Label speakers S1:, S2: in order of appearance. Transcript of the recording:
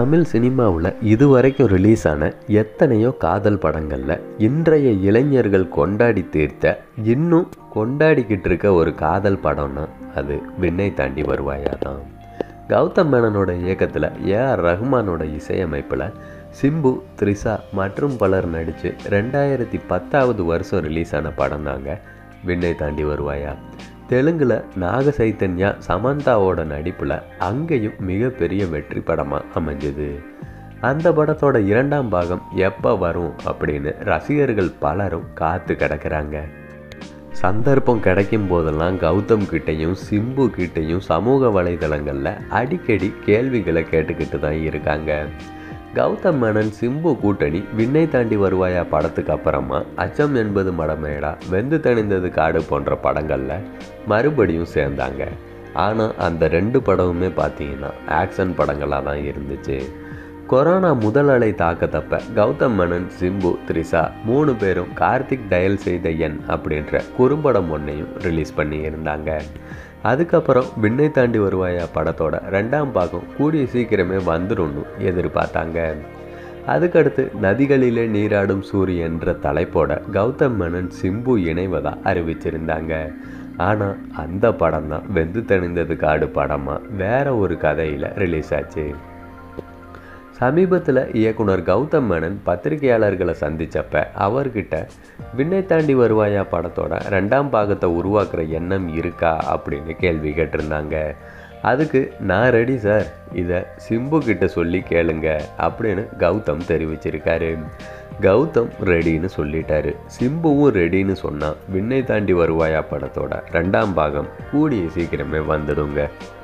S1: தமிழ் சினிமாவில் இதுவரைக்கும் ரிலீஸ் ஆன எத்தனையோ காதல் படங்களில் இன்றைய இளைஞர்கள் கொண்டாடி தீர்த்த இன்னும் கொண்டாடிக்கிட்டு இருக்க ஒரு காதல் படம்னா அது விண்ணை தாண்டி வருவாயா தான் கௌதம் மேனனோட இயக்கத்தில் ஏஆர் ரஹ்மானோட இசையமைப்பில் சிம்பு த்ரிஷா மற்றும் பலர் நடித்து ரெண்டாயிரத்தி பத்தாவது வருஷம் ரிலீஸ் ஆன படம் தாங்க விண்ணை தாண்டி வருவாயா தெலுங்கில் நாக சைத்தன்யா சமந்தாவோட நடிப்பில் அங்கேயும் மிகப்பெரிய வெற்றி படமாக அமைஞ்சது அந்த படத்தோட இரண்டாம் பாகம் எப்போ வரும் அப்படின்னு ரசிகர்கள் பலரும் காத்து கிடக்கிறாங்க சந்தர்ப்பம் கிடைக்கும் போதெல்லாம் கௌதம் கிட்டேயும் சிம்பு கிட்டேயும் சமூக வலைதளங்களில் அடிக்கடி கேள்விகளை கேட்டுக்கிட்டு தான் இருக்காங்க கௌதம் மேனன் சிம்பு கூட்டணி விண்ணை தாண்டி வருவாயா படத்துக்கு அப்புறமா அச்சம் என்பது மடமேடா வெந்து தணிந்தது காடு போன்ற படங்களில் மறுபடியும் சேர்ந்தாங்க ஆனால் அந்த ரெண்டு படமுமே பார்த்தீங்கன்னா ஆக்ஷன் படங்களாக தான் இருந்துச்சு கொரோனா முதல் அலை தாக்கத்தப்ப கௌதம் மேனன் சிம்பு த்ரிஷா மூணு பேரும் கார்த்திக் டயல் செய்த எண் அப்படின்ற குறும்படம் ஒன்றையும் ரிலீஸ் பண்ணியிருந்தாங்க அதுக்கப்புறம் விண்ணை தாண்டி வருவாயா படத்தோட ரெண்டாம் பாகம் கூடிய சீக்கிரமே வந்துடும்னு எதிர்பார்த்தாங்க அதுக்கடுத்து நதிகளிலே நீராடும் சூரியன்ற தலைப்போட கௌதம் மேனன் சிம்பு இணைவதா அறிவிச்சிருந்தாங்க ஆனால் அந்த படம் தான் வெந்து தணிந்தது காடு படமாக வேற ஒரு கதையில் ரிலீஸ் ஆச்சு சமீபத்தில் இயக்குனர் கௌதம் மேனன் பத்திரிகையாளர்களை சந்தித்தப்ப அவர்கிட்ட விண்ணை தாண்டி வருவாயா படத்தோட ரெண்டாம் பாகத்தை உருவாக்குற எண்ணம் இருக்கா அப்படின்னு கேள்வி கேட்டிருந்தாங்க அதுக்கு நான் ரெடி சார் இதை சிம்பு கிட்ட சொல்லி கேளுங்க அப்படின்னு கௌதம் தெரிவிச்சிருக்காரு கௌதம் ரெடின்னு சொல்லிட்டாரு சிம்புவும் ரெடின்னு சொன்னால் விண்ணை தாண்டி வருவாயா படத்தோட ரெண்டாம் பாகம் கூடிய சீக்கிரமே வந்துடுங்க